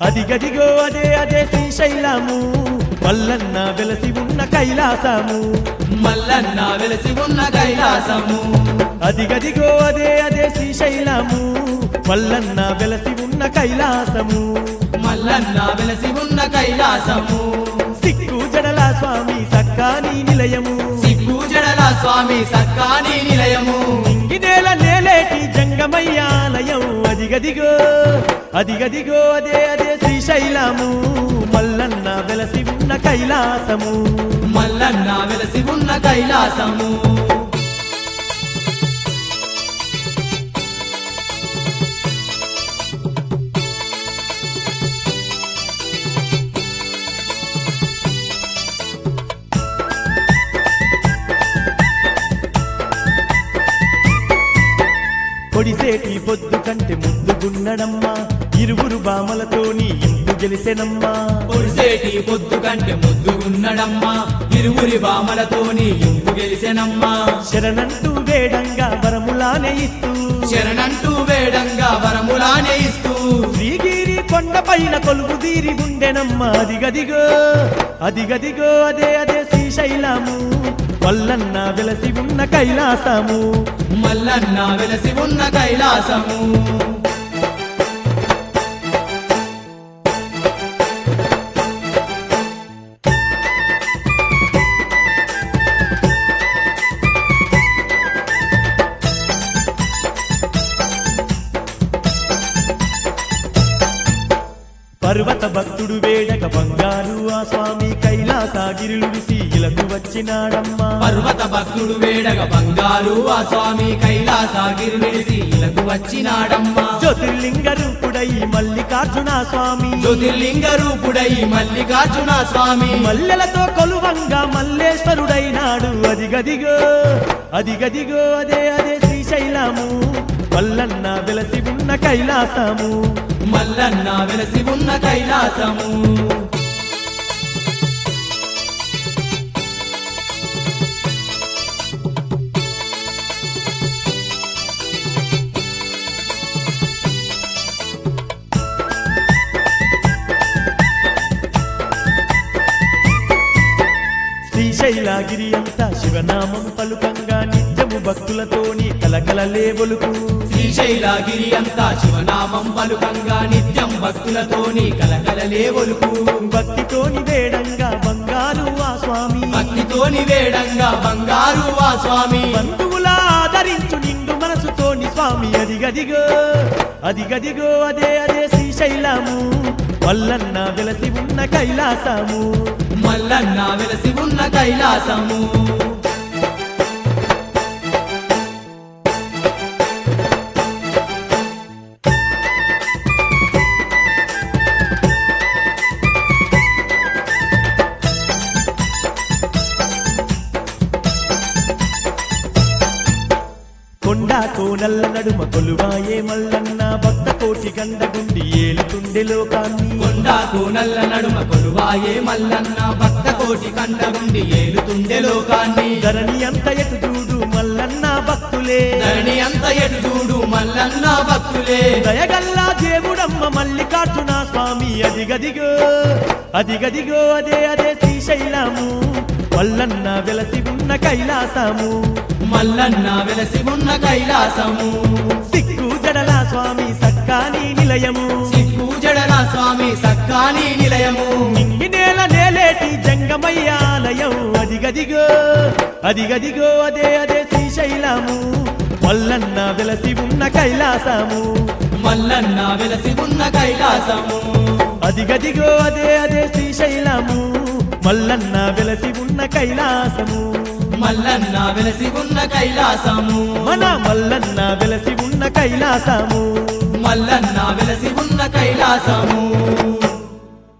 అదిగదిగో అదే అదే శ్రీశైలము మల్లన్న వెలసి ఉన్న కైలాసము మల్లన్న వెలసి ఉన్న కైలాసము అదిగదిగో అదే అదే శ్రీశైలము మల్లన్న వెలసి ఉన్న కైలాసము మల్లన్న వెలసి ఉన్న కైలాసము సిక్కు జడల స్వామి సక్కాని నిలయము సిగ్గు జడల స్వామి సక్కాని నిలయము ఇంగినేల నేలేటి జంగమయ్యాలయం అదిగదిగో అదిగదిగో అదే అదే శ్రీశైలము మల్లన్న వెలసి ఉన్న కైలాసము మల్లన్న వెలసి ఉన్న కైలాసము పొడిసేటి పొద్దు కంటే ముద్దుగున్నడమ్మా ఇరువురు బామలతోని ఇంపు గెలిసెనమ్మా పొడిసేటి పొద్దు కంటే ముద్దుగున్నడమ్మా ఇరువురి బామలతోని ఇంపు గెలిసెనమ్మా శరణంటూ వేడంగా వరములానే ఇస్తూ శరణంటూ వేడంగా వరములానే ఇస్తూ శ్రీగిరి కొండపైన కొలువు తీరి ఉండెనమ్మా అదిగదిగో అదిగదిగో అదే అదే శ్రీశైలము వల్లన్న వెలసి ఉన్న కైలాసము మల్లన్న వెలసి ఉన్న కైలాసము పర్వత భక్తుడు వేడక బంగారు ఆ స్వామి కైలాసగిరులు ఇలకు వచ్చినాడమ్మా పర్వత భక్తుడు వేడగ బంగారు ఆ స్వామి కైలాసగిరి నిలిసి ఇలకు వచ్చినాడమ్మా జ్యోతిర్లింగ రూపుడై మల్లికార్జున స్వామి జ్యోతిర్లింగ రూపుడై మల్లికార్జున స్వామి మల్లెలతో కొలువంగా మల్లేశ్వరుడైనాడు అదిగదిగో అదిగదిగో అదే అదే శ్రీశైలము మల్లన్న వెలసి ఉన్న కైలాసము మల్లన్న వెలసి ఉన్న కైలాసము శ్రీశైలగిరి అంతా శివనామం పలుకంగా నిత్యము భక్తులతోని కలకలలే ఒలుకు శ్రీశైలగిరి అంతా శివనామం పలుకంగా నిత్యం భక్తులతోని కలకలలే ఒలుకు భక్తితోని వేడంగా బంగారు ఆ స్వామి భక్తితోని వేడంగా బంగారు ఆ స్వామి బంధువుల ఆదరించు నిండు మనసుతోని స్వామి అదిగదిగో అదిగదిగో అదే అదే శ్రీశైలము వల్లన్న వెలసి ఉన్న కైలాసము మల్లన్న వెలసి ఉన్న కైలాసము కొండ కోనల్ల నడుమ కొలువాయే మల్లన్న భక్త కోటి గండగుండి ఏలుతుండే లోకాన్ని కొండాకు నల్ల నడుమ కొలువాయే మల్లన్న భక్త కోటి కండగుండి ఏలుతుండే లోకాన్ని ధరణి అంత ఎటు చూడు మల్లన్న భక్తులే ధరణి అంత ఎటు చూడు మల్లన్న భక్తులే దయగల్లా దేవుడమ్మ మల్లికార్జున స్వామి అదిగదిగో అదిగదిగో అదే అదే శ్రీశైలము మల్లన్న వెలసి ఉన్న కైలాసము మల్లన్న వెలసి ఉన్న కైలాసము సిక్కు జడల స్వామి సక్కాని నిలయము సిగ్గు జడల స్వామి సక్కాని నిలయము నింగి నేల నేలేటి జంగమయ్యాలయం అదిగదిగో అదిగదిగో అదే అదే శ్రీశైలము మల్లన్న వెలసి ఉన్న కైలాసము మల్లన్న వెలసి ఉన్న కైలాసము అదిగదిగో అదే అదే శ్రీశైలము మల్లన్న వెలసి ఉన్న కైలాసము మల్లన్న వెలసి ఉన్న కైలాసము మన మల్లన్న వెలసి ఉన్న కైలాసము మల్లన్న వెలసి ఉన్న కైలాసము